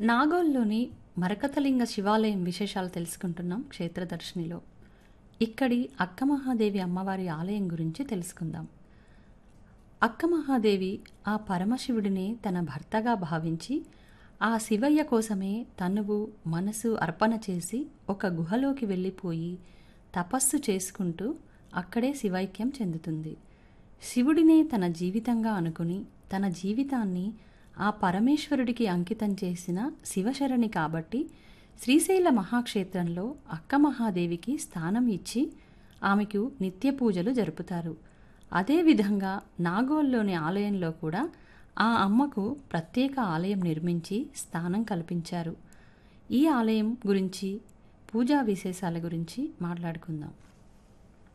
నాగోల్లోని మరకతలింగ శివాలయం విశేషాలు తెలుసుకుంటున్నాం క్షేత్రదర్శినిలో ఇక్కడి అక్క మహాదేవి అమ్మవారి ఆలయం గురించి తెలుసుకుందాం అక్క మహాదేవి ఆ పరమశివుడిని తన భర్తగా భావించి ఆ శివయ్య కోసమే తనువు మనసు అర్పణ చేసి ఒక గుహలోకి వెళ్ళిపోయి తపస్సు చేసుకుంటూ అక్కడే శివైక్యం చెందుతుంది శివుడినే తన జీవితంగా అనుకుని తన జీవితాన్ని ఆ పరమేశ్వరుడికి అంకితం చేసిన శివశరణి కాబట్టి శ్రీశైల మహాక్షేత్రంలో అక్క మహాదేవికి స్థానం ఇచ్చి ఆమెకు నిత్య పూజలు జరుపుతారు అదేవిధంగా నాగోల్లోని ఆలయంలో కూడా ఆ అమ్మకు ప్రత్యేక ఆలయం నిర్మించి స్థానం కల్పించారు ఈ ఆలయం గురించి పూజా విశేషాల గురించి మాట్లాడుకుందాం